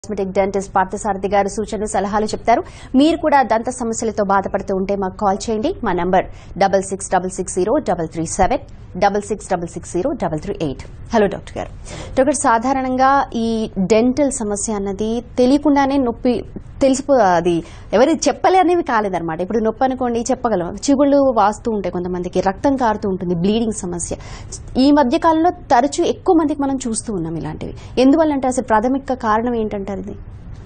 Cosmetic dentist Parthasarathi గారు సూచనలు సలహాలు చెప్తారు మీరు కూడా దంత సమస్యలతో బాధపడుతూ ఉంటే మాకు కాల్ చేయండి మా number double six double six zero double three seven double six double six zero double three eight hello doctor గారు డాక్టర్ సాధారణంగా ఈ డెంటల్ సమస్య అన్నది తెలియకుండానే నొప్పి తెలిసిపో అది ఎవరి చెప్పలేనివి కాలేదన్నమాట ఇప్పుడు నొప్పి అనుకోండి చెప్పగలం చిగుళ్ళు వాస్తూ ఉంటాయి కొంతమందికి రక్తం కారుతూ ఉంటుంది బ్లీడింగ్ సమస్య ఈ మధ్య కాలంలో తరచూ ఎక్కువ మందికి మనం చూస్తూ ఉన్నాం ఇలాంటివి ఎందువల్లంటే అసలు ప్రాథమిక కారణం ఏంటంటారు ఇది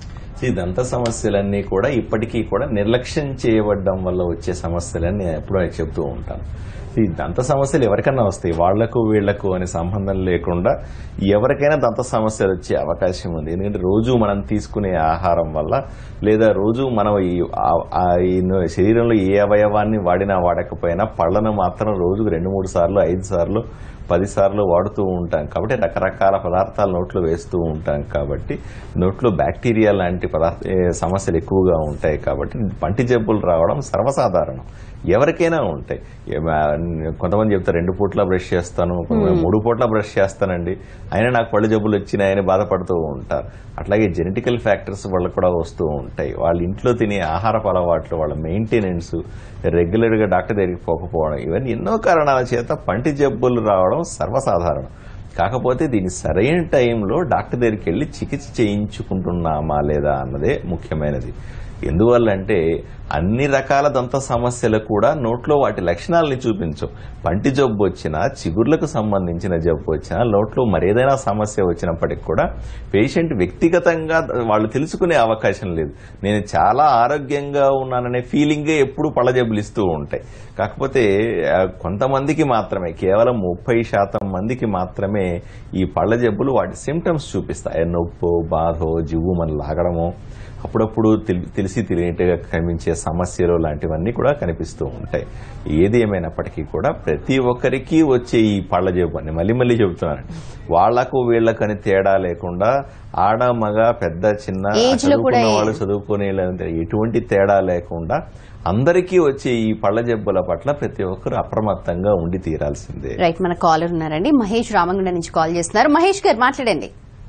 ఈ దంత సమస్యలన్నీ కూడా ఇప్పటికీ కూడా నిర్లక్ష్యం చేయబడడం వల్ల వచ్చే సమస్యలని నేను ఎప్పుడూ చెప్తూ ఉంటాను ఈ దంత సమస్యలు ఎవరికైనా వస్తాయి వాళ్లకు వీళ్లకు అనే సంబంధం లేకుండా ఎవరికైనా దంత సమస్యలు వచ్చే అవకాశం ఉంది ఎందుకంటే రోజు మనం తీసుకునే ఆహారం వల్ల లేదా రోజు మనం ఈ ఆ- ఆ ఈ ను- శరీరంలో ఏ అవయవాన్ని వాడినా వాడకపోయినా పళ్ళను మాత్రం రోజుకు రెండు మూడు సార్లు ఐదు సార్లు పది సార్లు వాడుతూ ఉంటాం కాబట్టి రకరకాల పదార్థాలు నోట్లో వేస్తూ ఉంటాం కాబట్టి నోట్లో బ్యాక్టీరియా లాంటి పదార్థ ఏ, సమస్యలు ఎక్కువగా ఉంటాయి కాబట్టి పంటి జబ్బులు రావడం సర్వసాధారణం ఎవరికైనా ఉంటాయి ఏ- ఆ, కొంతమంది చెప్తారు రెండు పూట్ల బ్రష్ చేస్తాను కొంతమంది మూడు పూట్ల బ్రష్ చేస్తానండి అయినా నాకు పళ్ళు జబ్బులు వచ్చినాయని బాధపడుతూ ఉంటారు అట్లాగే జెనెటికల్ ఫ్యాక్టర్స్ వల్ల కూడా వస్తూ ఉంటాయి వాళ్ళ ఇంట్లో తినే ఆహారపు అలవాట్లు వాళ్ళ మెయింటెనెన్స్ రెగ్యులర్గా డాక్టర్ దగ్గరికి పోకపోవడం ఇవన్నీ ఎన్నో కారణాల చేత పంటి జబ్బులు రావడం సర్వసాధారణం కాకపోతే దీని సరైన టైంలో డాక్టర్ దగ్గరికి వెళ్ళి చికిత్స చేయించుకుంటున్నామా లేదా అన్నదే ముఖ్యమైనది ఎందువల్లంటే అన్ని రకాల దంత సమస్యలు కూడా నోట్లో వాటి లక్షణాలని చూపించవు పంటి జబ్బు వచ్చినా చిగుర్లకు సంబంధించిన జబ్బు వచ్చినా నోట్లో మరేదైనా సమస్య వచ్చినప్పటికి కూడా పేషెంట్ వ్యక్తిగతంగా వాళ్ళు తెలుసుకునే అవకాశం లేదు నేను చాలా ఆరోగ్యంగా ఉన్నాననే ఫీలింగే ఎప్పుడు పళ్ళ జబ్బులు ఇస్తూ ఉంటాయి కాకపోతే ఆ, కొంతమందికి మాత్రమే కేవలం ముప్పై శాతం మందికి మాత్రమే ఈ పళ్ళ జబ్బులు వాటి సిమ్టమ్స్ చూపిస్తాయి నొప్పో బాధో జివ్వు మన లాగడమో అప్పుడప్పుడు తెలి- తెలిసి తెలియనట్టుగా కనిపించే సమస్యలు లాంటివన్నీ కూడా కనిపిస్తూ ఉంటాయి ఏది ఏమైనప్పటికీ కూడా ప్రతి ఒక్కరికి వచ్చే ఈ పళ్ళ జబ్బు అని మళ్ళీ మళ్ళీ చెబుతున్నాను వాళ్లకు వీళ్ళకని తేడా లేకుండా ఆడ మగ పెద్ద చిన్న Age లో కూడా చదువుకున్న వాళ్ళు చదువుకునే వాళ్ళంతా ఎటువంటి తేడా లేకుండా అందరికీ వచ్చే ఈ పళ్ళ జబ్బుల పట్ల ప్రతి ఒక్కరు అప్రమత్తంగా ఉండి తీరాల్సిందే రైట్ మన కాలర్ ఉన్నారండి మహేష్ రామంగుండ నుంచి కాల్ చేస్తున్నారు మహేష్ గారు మాట్లాడండి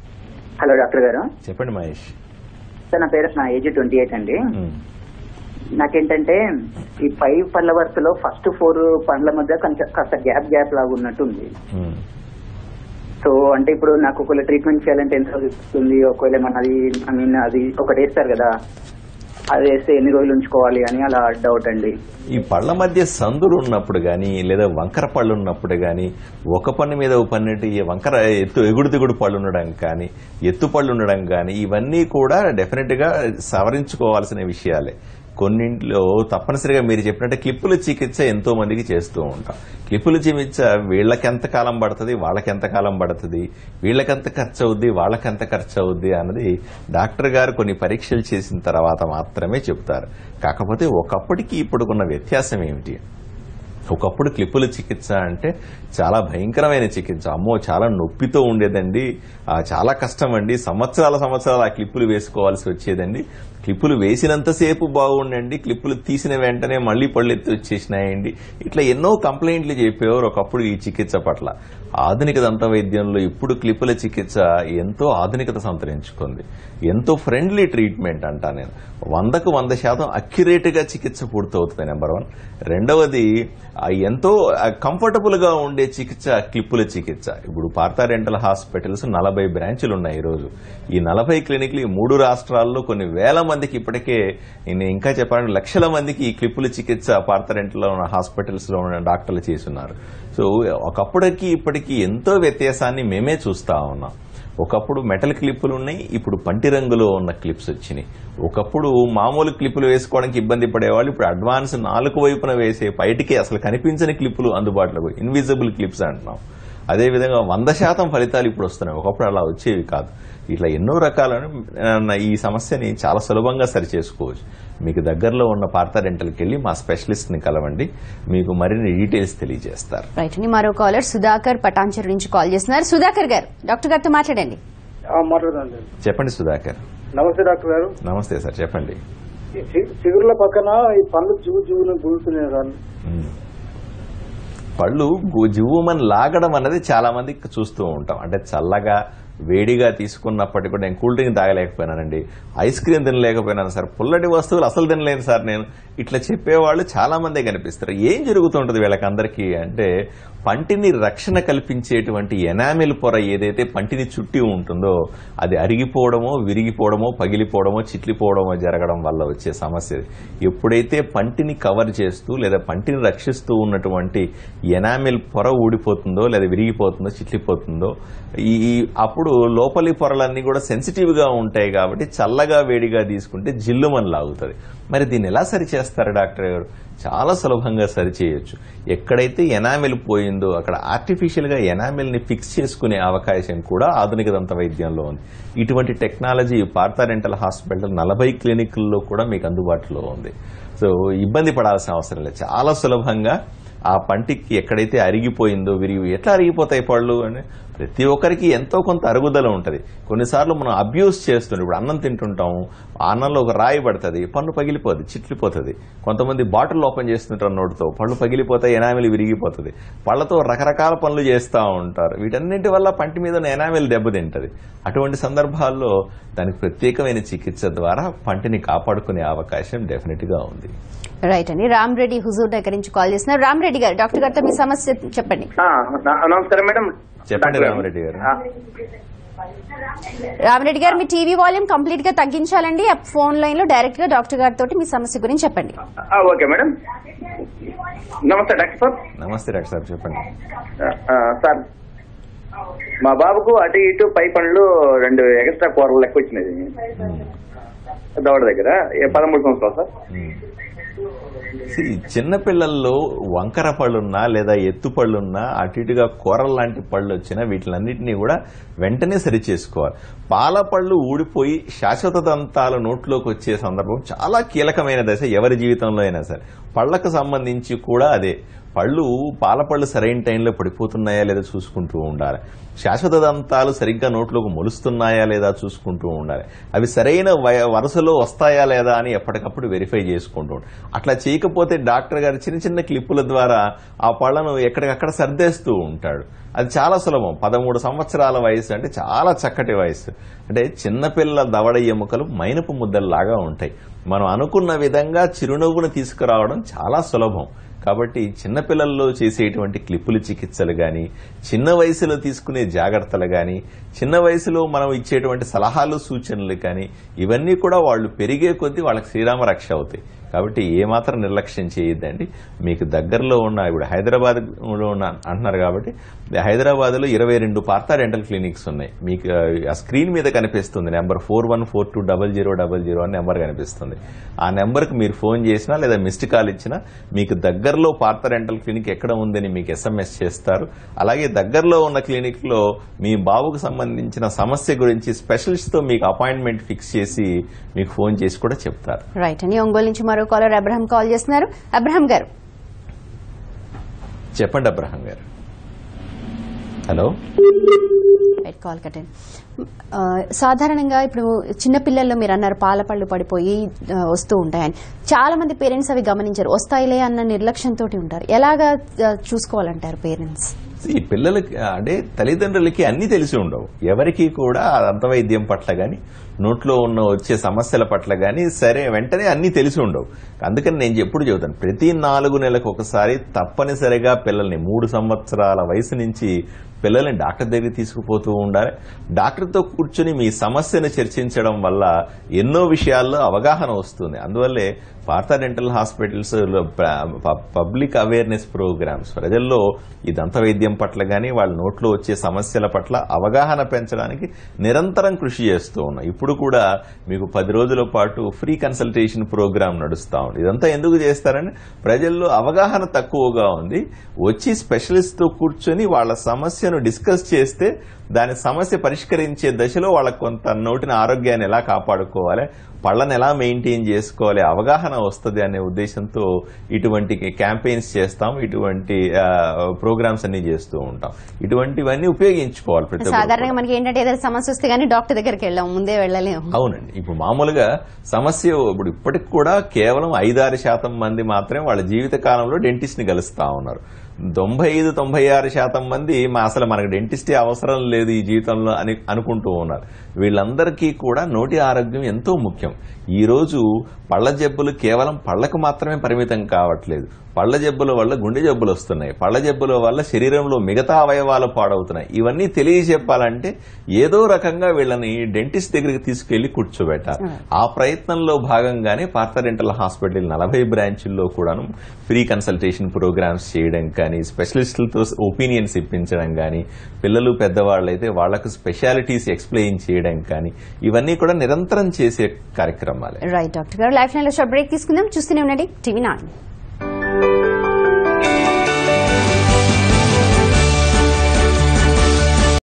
హలో డాక్టర్ గారు చెప్పండి మహేష్ సార్ నా పేరు నా ఏజ్ ట్వంటీ ఎయిట్ అండి ఉమ్, నాకేంటంటే ఈ పై పళ్ళ వరుసలో ఫస్ట్ ఫోర్ పండ్ల మధ్య కొంచెం కాస్త గ్యాప్ గ్యాప్ లాగా ఉన్నట్టుంది ఉమ్. సో అంటే ఇప్పుడు నాకు ఒకవేళ ట్రీట్మెంట్ చేయాలంటే ఎంత అవుతుంది ఒకవేళ మన అది ఐ మీన్ అది ఒకటి వేస్తారు కదా అది వేస్తే ఎన్ని రోజులు ఉంచుకోవాలి అని అలా డౌట్ అండి ఈ పళ్ళ మధ్య సందులు ఉన్నప్పుడు గాని లేదా వంకర పళ్ళు ఉన్నప్పుడు గాని ఒక పన్ను మీద ఒక పన్ను ఈ వంకర ఎత్తు ఎగుడు దిగుడు పళ్ళు ఉండడం కానీ ఎత్తు పళ్ళు ఉండడం కానీ ఇవన్నీ కూడా డెఫినెట్ గా సవరించుకోవాల్సిన విషయాలే కొన్నింట్లో తప్పనిసరిగా మీరు చెప్పినట్టు క్లిప్పుల చికిత్స ఎంతో మందికి చేస్తూ ఉంటాం క్లిప్పుల చికిత్స వీళ్ళకెంత కాలం పడుతుంది వాళ్ళకెంత కాలం పడుతుంది వీళ్ళకెంత ఖర్చు అవుద్ది వాళ్ళకెంత ఖర్చు అవుద్ది అన్నది డాక్టర్ గారు కొన్ని పరీక్షలు చేసిన తర్వాత మాత్రమే చెప్తారు కాకపోతే ఒకప్పటికి ఇప్పుడుకున్న వ్యత్యాసం ఏమిటి ఒకప్పుడు క్లిప్పుల చికిత్స అంటే చాలా భయంకరమైన చికిత్స అమ్మో చాలా నొప్పితో ఉండేదండి ఆ, చాలా కష్టం అండి సంవత్సరాల సంవత్సరాలు ఆ క్లిప్పులు వేసుకోవాల్సి వచ్చేదండి క్లిప్పులు వేసినంతసేపు బాగుండండి క్లిప్పులు తీసిన వెంటనే మళ్ళీ పళ్ళు ఎత్తి వచ్చేసినాయండి ఇట్లా ఎన్నో కంప్లైంట్లు చెప్పేవారు ఒకప్పుడు ఈ చికిత్స పట్ల ఆధునిక దంత వైద్యంలో ఇప్పుడు క్లిప్పుల చికిత్స ఎంతో ఆధునికత సంతరించుకుంది ఎంతో ఫ్రెండ్లీ ట్రీట్మెంట్ అంటా నేను వందకు వంద శాతం అక్యురేట్ గా చికిత్స పూర్తవుతుంది నెంబర్ వన్ రెండవది ఆ ఎంతో కంఫర్టబుల్ గా ఉండే చికిత్స క్లిప్పుల చికిత్స ఇప్పుడు పార్థా డెంటల్ హాస్పిటల్స్ నలభై బ్రాంచులు ఉన్నాయి ఈ రోజు ఈ నలభై క్లినిక్లు ఈ మూడు రాష్ట్రాల్లో కొన్ని వేల మందికి ఇప్పటికే నేను ఇంకా చెప్పాలంటే లక్షల మందికి ఈ క్లిప్పుల చికిత్స పార్థా డెంటల్ లో ఉన్న హాస్పిటల్స్ లో ఉన్న డాక్టర్లు చేస్తున్నారు సో ఒకప్పటికి ఇప్పటికి ఎంతో వ్యత్యాసాన్ని మేమే చూస్తా ఉన్నాం ఒకప్పుడు మెటల్ క్లిప్పులు ఉన్నాయి ఇప్పుడు పంటి రంగులో ఉన్న క్లిప్స్ వచ్చినాయి ఒకప్పుడు మామూలు క్లిప్పులు వేసుకోవడానికి ఇబ్బంది పడేవాళ్ళు ఇప్పుడు అడ్వాన్స్ నాలుగు వైపున వేసే బయటికి అసలు కనిపించని క్లిప్పులు అందుబాటులోకి ఇన్విజిబుల్ క్లిప్స్ అంటున్నాం అదేవిధంగా వంద శాతం ఫలితాలు ఇప్పుడు వస్తున్నాయి ఒకప్పుడు అలా వచ్చేవి కాదు ఇట్లా ఎన్నో రకాలను ఆ, ఈ సమస్యని చాలా సులభంగా సరిచేసుకోవచ్చు మీకు దగ్గరలో ఉన్న పార్థా డెంటల్కి వెళ్ళి మా స్పెషలిస్ట్ ని కలవండి మీకు మరిన్ని డీటెయిల్స్ తెలియజేస్తారు రైట్ అండి మరో కాలర్ సుధాకర్ పటాన్చెరు నుంచి కాల్ చేస్తున్నారు సుధాకర్ గారు డాక్టర్ గారితో మాట్లాడండి మాట్లాడండి చెప్పండి సుధాకర్ నమస్తే డాక్టర్ గారు నమస్తే సార్ చెప్పండి ఈ చి- చిగుర్ల పక్కన ఈ పళ్ళు జువు జువును గుడుతున్నాయి సార్ ఉమ్. పళ్ళు గు- జివ్వుమని లాగడం అన్నది చాలా మందికి చూస్తూ ఉంటాం అంటే చల్లగా వేడిగా తీసుకున్నప్పటికీ కూడా నేను కూల్ డ్రింక్ తాగలేకపోయినానండి ఐస్ క్రీమ్ తినలేకపోయినాను సార్ పుల్లటి వస్తువులు అసలు తినలేను సార్ నేను ఇట్లా చెప్పేవాళ్ళు చాలా మందే కనిపిస్తారు ఏం జరుగుతుంటుంది వీళ్ళకి అందరికీ అంటే పంటిని రక్షణ కల్పించేటువంటి ఎనామిల్ పొర ఏదైతే పంటిని చుట్టి ఉంటుందో అది అరిగిపోవడమో విరిగిపోవడమో పగిలిపోవడమో చిట్లిపోవడమో జరగడం వల్ల వచ్చే సమస్య ఇది. ఎప్పుడైతే పంటిని కవర్ చేస్తూ లేదా పంటిని రక్షిస్తూ ఉన్నటువంటి ఎనామిల్ పొర ఊడిపోతుందో లేదా విరిగిపోతుందో చిట్లిపోతుందో ఈ ఈ- అప్పుడు లోపలి పొరలన్నీ కూడా సెన్సిటివ్ గా ఉంటాయి కాబట్టి చల్లగా వేడిగా తీసుకుంటే జిల్లుమని లాగుతుంది మరి దీన్ని ఎలా సరి చేస్తారు డాక్టర్ గారు చాలా సులభంగా సరి చేయొచ్చు ఎక్కడైతే ఎనామిల్ పోయిందో అక్కడ ఆర్టిఫిషియల్ గా ఎనామిల్ ని ఫిక్స్ చేసుకునే అవకాశం కూడా ఆధునిక దంత వైద్యంలో ఉంది ఇటువంటి టెక్నాలజీ పార్థా డెంటల్ హాస్పిటల్ నలభై క్లినిక్ల్లో కూడా మీకు అందుబాటులో ఉంది సో ఇబ్బంది పడాల్సిన అవసరం లేదు చాలా సులభంగా ఆ పంటికి ఎక్కడైతే అరిగిపోయిందో విరిగి ఎట్లా అరిగిపోతాయి పళ్ళు అని ప్రతి ఒక్కరికి ఎంతో కొంత అరుగుదల ఉంటుంది కొన్నిసార్లు మనం అబ్యూస్ చేస్తుండే ఇప్పుడు అన్నం తింటుంటాము ఆ అన్నంలో ఒక రాయి పడుతుంది పన్ను పగిలిపోద్ది చిట్లిపోతుంది కొంతమంది బాటిల్ ఓపెన్ చేస్తుంటారు నోటితో పళ్ళు పగిలిపోతాయి ఎనామిల్ విరిగిపోతుంది పళ్ళతో రకరకాల పనులు చేస్తూ ఉంటారు వీటన్నిటి వల్ల పంటి మీద ఉన్న ఎనామిల్ దెబ్బతింటది అటువంటి సందర్భాల్లో దానికి ప్రత్యేకమైన చికిత్స ద్వారా పంటిని కాపాడుకునే అవకాశం డెఫినెట్ గా ఉంది రైట్ అండి రామ్ రెడ్డి హుజూర్ దగ్గర నుంచి కాల్ చేస్తున్నారు రామ్ రెడ్డి గారు డాక్టర్ గారితో మీ సమస్య చెప్పండి ఆ, న- నమస్కారం మేడం చెప్పండి రామరెడ్డి గారు ఆ, రామరెడ్డి గారు మీ టీవీ వాల్యూమ్ కంప్లీట్ గా తగ్గించాలండి ఆ ఫోన్ లైన్ లో డైరెక్ట్ గా డాక్టర్ గారితో మీ సమస్య గురించి చెప్పండి ఆ, ఓకే మేడం నమస్తే డాక్టర్ సార్ నమస్తే డాక్టర్ సార్ చెప్పండి ఆ, ఆ, సార్ మా బాబుకు అటు ఇటు పై పనులు రెండు ఎక్స్ట్రా కూరలు లెక్క వచ్చినది ఉమ్. దవడ దగ్గర ఏ పదమూడు సంవత్సరాలు సార్ See, చిన్న పిల్లల్లో వంకర పళ్ళున్నా లేదా ఎత్తు పళ్ళున్నా అటు ఇటుగా కూరల లాంటి పళ్ళు వచ్చినా వీటిలన్నింటినీ కూడా వెంటనే సరి చేసుకోవాలి పాల పళ్ళు ఊడిపోయి శాశ్వత దంతాలు నోట్లోకి వచ్చే సందర్భం చాలా కీలకమైన దశ ఎవరి జీవితంలో అయినా సరే పళ్ళకు సంబంధించి కూడా అదే పళ్ళు పాల పళ్ళు సరైన టైంలో పడిపోతున్నాయా లేదా చూసుకుంటూ ఉండాలి శాశ్వత దంతాలు సరిగ్గా నోట్లోకి మొలుస్తున్నాయా లేదా చూసుకుంటూ ఉండాలి అవి సరైన వయ- వరుసలో వస్తాయా లేదా అని ఎప్పటికప్పుడు వెరిఫై చేసుకుంటూ ఉండాలి అట్లా చేయకపోతే డాక్టర్ గారు చిన్న చిన్న క్లిప్పుల ద్వారా ఆ పళ్ళను ఎక్కడికక్కడ సర్దేస్తూ ఉంటాడు అది చాలా సులభం పదమూడు సంవత్సరాల వయసు అంటే చాలా చక్కటి వయసు అంటే చిన్నపిల్లల దవడ ఎముకలు మైనపు ముద్దల్లాగా ఉంటాయి మనం అనుకున్న విధంగా చిరునవ్వును తీసుకురావడం చాలా సులభం కాబట్టి చిన్నపిల్లల్లో చేసేటువంటి క్లిప్పుల చికిత్సలు కానీ చిన్న వయసులో తీసుకునే జాగ్రత్తలు కానీ చిన్న వయసులో మనం ఇచ్చేటువంటి సలహాలు సూచనలు కానీ ఇవన్నీ కూడా వాళ్ళు పెరిగే కొద్దీ వాళ్ళకి శ్రీరామ రక్ష అవుతాయి కాబట్టి ఏమాత్రం నిర్లక్ష్యం చేయొద్దండి మీకు దగ్గరలో ఉన్న ఇప్పుడు హైదరాబాద్ లో ఉన్న అంటున్నారు కాబట్టి హైదరాబాద్లో ఇరవై రెండు పార్తా డెంటల్ క్లినిక్స్ ఉన్నాయి మీకు ఆ స్క్రీన్ మీద కనిపిస్తుంది number four one four two double zero double zero అని నెంబర్ కనిపిస్తుంది ఆ నెంబర్కి మీరు ఫోన్ చేసినా లేదా మిస్డ్ కాల్ ఇచ్చినా మీకు దగ్గరలో పార్తా డెంటల్ క్లినిక్ ఎక్కడ ఉందని మీకు ఎస్ఎంఎస్ చేస్తారు అలాగే దగ్గరలో ఉన్న క్లినిక్లో మీ బాబుకు సంబంధించిన సమస్య గురించి స్పెషలిస్ట్తో మీకు అపాయింట్మెంట్ ఫిక్స్ చేసి మీకు ఫోన్ చేసి కూడా చెప్తారు రైట్ అండి ఒంగోలు నుంచి మరో కాలర్ అబ్రహం కాల్ చేస్తున్నారు అబ్రహం గారు చెప్పండి అబ్రహం గారు హలో రైట్ కాల్ కట్టండి ఆ, సాధారణంగా ఇప్పుడు చిన్నపిల్లల్లో మీరు అన్నారు పాల పళ్ళు పడిపోయి ఆ, వస్తూ ఉంటాయని చాలా మంది పేరెంట్స్ అవి గమనించారు వస్తాయిలే అన్న నిర్లక్ష్యంతో ఉంటారు ఎలాగా ఆ, చూసుకోవాలంటారు పేరెంట్స్ ఈ పిల్లలకి అంటే తల్లిదండ్రులకి అన్ని తెలిసి ఉండవు ఎవరికి కూడా అంతవైద్యం పట్ల గాని నోట్లో ఉన్న వచ్చే సమస్యల పట్ల గాని సరే వెంటనే అన్ని తెలిసి ఉండవు అందుకని నేను ఎప్పుడు చెబుతాను ప్రతి నాలుగు నెలలకు ఒకసారి తప్పనిసరిగా పిల్లల్ని మూడు సంవత్సరాల వయసు నుంచి పిల్లల్ని డాక్టర్ దగ్గరికి తీసుకుపోతూ ఉండాలి డాక్టర్తో కూర్చొని మీ సమస్యను చర్చించడం వల్ల ఎన్నో విషయాల్లో అవగాహన వస్తుంది అందువల్లే పార్థా డెంటల్ హాస్పిటల్స్ లో ప- పబ్లిక్ అవేర్నెస్ ప్రోగ్రామ్స్ ప్రజల్లో ఈ దంత వైద్యం పట్ల గానీ వాళ్ళ నోట్లో వచ్చే సమస్యల పట్ల అవగాహన పెంచడానికి నిరంతరం కృషి చేస్తూ ఉన్నాం ఇప్పుడు కూడా మీకు పది రోజుల పాటు ఫ్రీ కన్సల్టేషన్ ప్రోగ్రామ్ నడుస్తా ఉంది ఇదంతా ఎందుకు చేస్తారని ప్రజల్లో అవగాహన తక్కువగా ఉంది వచ్చి స్పెషలిస్ట్ తో కూర్చొని వాళ్ళ సమస్యను డిస్కస్ చేస్తే దాని సమస్య పరిష్కరించే దశలో వాళ్ళకు కొంత నోటిన ఆరోగ్యాన్ని ఎలా కాపాడుకోవాలి పళ్ళని ఎలా మెయింటైన్ చేసుకోవాలి అవగాహన వస్తుంది అనే ఉద్దేశంతో ఇటువంటి క్యాంపెయిన్స్ చేస్తాం ఇటువంటి ప్రోగ్రామ్స్ అన్ని చేస్తూ ఉంటాం ఇటువంటివన్నీ ఉపయోగించుకోవాలి ప్రతి ఒక్కరు సాధారణంగా మనకి ఏంటంటే ఏదైనా సమస్య వస్తే గానీ డాక్టర్ దగ్గరికి వెళ్ళాం ముందే వెళ్ళలేము అవునండి ఇప్పుడు మామూలుగా సమస్య ఇప్పుడు ఇప్పటికి కూడా కేవలం ఐదారు శాతం మంది మాత్రమే వాళ్ళ జీవిత కాలంలో డెంటిస్ట్ ని కలుస్తా ఉన్నారు తొంభై ఐదు తొంభై ఆరు శాతం మంది మా అసలు మనకు డెంటిస్టే అవసరం లేదు ఈ జీవితంలో అని అనుకుంటూ ఉన్నారు వీళ్ళందరికీ కూడా నోటి ఆరోగ్యం ఎంతో ముఖ్యం ఈ రోజు పళ్ళ జబ్బులు కేవలం పళ్ళకు మాత్రమే పరిమితం కావట్లేదు పళ్ళ జబ్బుల వల్ల గుండె జబ్బులు వస్తున్నాయి పళ్ళ జబ్బుల వల్ల శరీరంలో మిగతా అవయవాలు పాడవుతున్నాయి ఇవన్నీ తెలియజెప్పాలంటే ఏదో రకంగా వీళ్ళని డెంటిస్ట్ దగ్గరికి తీసుకెళ్లి కూర్చోబెట్టాలి ఆ ప్రయత్నంలో భాగంగానే పార్థ డెంటల్ హాస్పిటల్ నలభై బ్రాంచుల్లో కూడాను ఫ్రీ కన్సల్టేషన్ ప్రోగ్రామ్స్ చేయడం కానీ స్పెషలిస్టులతో ఒపీనియన్స్ ఇప్పించడం కానీ పిల్లలు పెద్దవాళ్ళు అయితే వాళ్లకు స్పెషాలిటీస్ ఎక్స్ప్లెయిన్ చేయడం కానీ ఇవన్నీ కూడా నిరంతరం చేసే కార్యక్రమాలే రైట్ డాక్టర్ గారు లైఫ్ లైన్ లో షార్ట్ బ్రేక్ తీసుకుందాం చూస్తూనే ఉండండి టీవీ నైన్